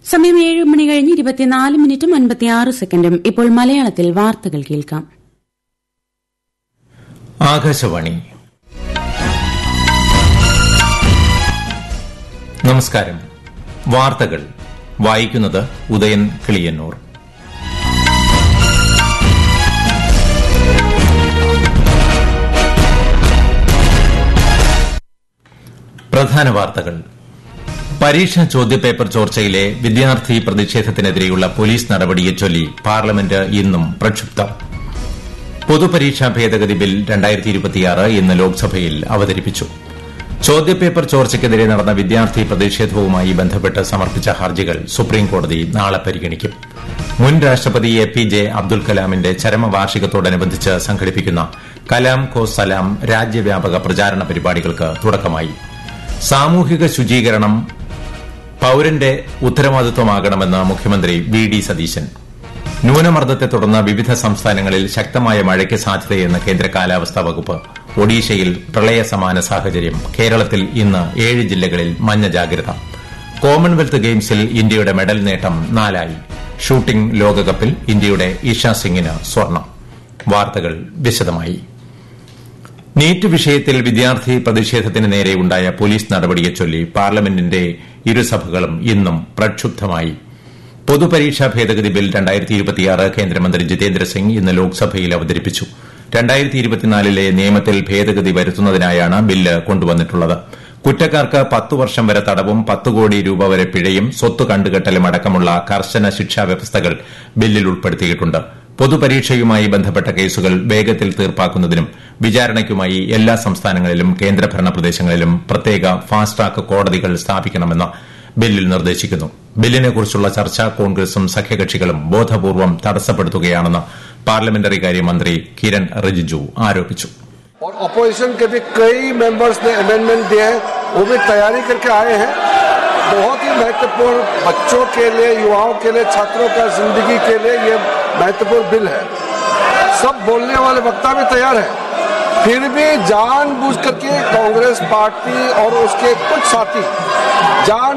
സമയം ഏഴ് മണി കഴിഞ്ഞ് ഇരുപത്തിനാല് മിനിറ്റും അൻപത്തിയാറ് സെക്കൻഡും ഇപ്പോൾ മലയാളത്തിൽ വാർത്തകൾ കേൾക്കാം ആകാശവാണി നമസ്കാരം വാർത്തകൾ വായിക്കുന്നത് ഉദയൻ കിളിയന്നൂർ പ്രധാന വാർത്തകൾ പരീക്ഷാ ചോദ്യപേപ്പർ ചോർച്ചയിലെ വിദ്യാർത്ഥി പ്രതിഷേധത്തിനെതിരെയുള്ള പോലീസ് നടപടിയെ ചൊല്ലി പാർലമെന്റ് ഇന്നും പ്രക്ഷുബ്ധം പൊതുപരീക്ഷാ ഭേദഗതി ബിൽ ഇന്ന് ലോക്സഭയിൽ അവതരിപ്പിച്ചു ചോദ്യപേപ്പർ ചോർച്ചയ്ക്കെതിരെ നടന്ന വിദ്യാർത്ഥി പ്രതിഷേധവുമായി ബന്ധപ്പെട്ട് സമർപ്പിച്ച ഹർജികൾ സുപ്രീംകോടതി നാളെ പരിഗണിക്കും മുൻ രാഷ്ട്രപതി എ പി ജെ അബ്ദുൽ കലാമിന്റെ ചരമവാർഷികത്തോടനുബന്ധിച്ച് സംഘടിപ്പിക്കുന്ന കലാം കോ സലാം രാജ്യവ്യാപക പ്രചാരണ പരിപാടികൾക്ക് തുടക്കമായി സാമൂഹിക ശുചീകരണം പൌരന്റെ ഉത്തരവാദിത്വമാകണമെന്ന് മുഖ്യമന്ത്രി വി ഡി സതീശൻ ന്യൂനമർദ്ദത്തെ തുടർന്ന് വിവിധ സംസ്ഥാനങ്ങളിൽ ശക്തമായ മഴയ്ക്ക് സാധ്യതയെന്ന് കേന്ദ്ര കാലാവസ്ഥാ വകുപ്പ് ഒഡീഷയിൽ പ്രളയ സമാന സാഹചര്യം കേരളത്തിൽ ഇന്ന് ഏഴ് ജില്ലകളിൽ മഞ്ഞ ജാഗ്രത കോമൺവെൽത്ത് ഗെയിംസിൽ ഇന്ത്യയുടെ മെഡൽ നേട്ടം നാലായി ഷൂട്ടിംഗ് ലോകകപ്പിൽ ഇന്ത്യയുടെ ഇഷ സിംഗിന് സ്വർണം വാർത്തകൾ വിശദമായി നീറ്റ് വിഷയത്തിൽ വിദ്യാർത്ഥി പ്രതിഷേധത്തിന് നേരെ ഉണ്ടായ പോലീസ് നടപടിയെ ചൊല്ലി പാർലമെന്റിന്റെ ഇരുസഭകളും ഇന്നും പ്രക്ഷുബ്ധമായി പൊതുപരീക്ഷാ ഭേദഗതി ബിൽ കേന്ദ്രമന്ത്രി ജിതേന്ദ്ര സിംഗ് ഇന്ന് ലോക്സഭയിൽ അവതരിപ്പിച്ചു ലെ നിയമത്തിൽ ഭേദഗതി വരുത്തുന്നതിനായാണ് ബില്ല് കൊണ്ടുവന്നിട്ടുള്ളത് കുറ്റക്കാർക്ക് പത്തു വർഷം വരെ തടവും പത്ത് കോടി രൂപ വരെ പിഴയും സ്വത്ത് കണ്ടുകെട്ടലും അടക്കമുള്ള കർശന ശിക്ഷാ വ്യവസ്ഥകൾ ബില്ലിൽ ഉൾപ്പെടുത്തിയിട്ടുണ്ട് പൊതുപരീക്ഷയുമായി ബന്ധപ്പെട്ട കേസുകൾ വേഗത്തിൽ തീർപ്പാക്കുന്നതിനും വിചാരണയ്ക്കുമായി എല്ലാ സംസ്ഥാനങ്ങളിലും കേന്ദ്രഭരണ പ്രദേശങ്ങളിലും പ്രത്യേക ഫാസ്റ്റ് ട്രാക്ക് കോടതികൾ സ്ഥാപിക്കണമെന്ന് ബില്ലിൽ നിർദ്ദേശിക്കുന്നു ബില്ലിനെക്കുറിച്ചുള്ള ചർച്ച കോൺഗ്രസും സഖ്യകക്ഷികളും ബോധപൂർവം തടസ്സപ്പെടുത്തുകയാണെന്ന് പാർലമെന്ററി കാര്യമന്ത്രി കിരൺ റിജിജു ആരോപിച്ചു और ऑपोजिशन के भी कई मेंबर्स ने अमेंडमेंट दिए हैं वो भी तैयारी करके आए हैं बहुत ही महत्वपूर्ण बच्चों के लिए युवाओं के लिए छात्रों का जिंदगी के लिए ये महत्वपूर्ण बिल है सब बोलने वाले वक्ता भी तैयार है फिर भी जानबूझ करके कांग्रेस पार्टी और उसके कुछ साथी जान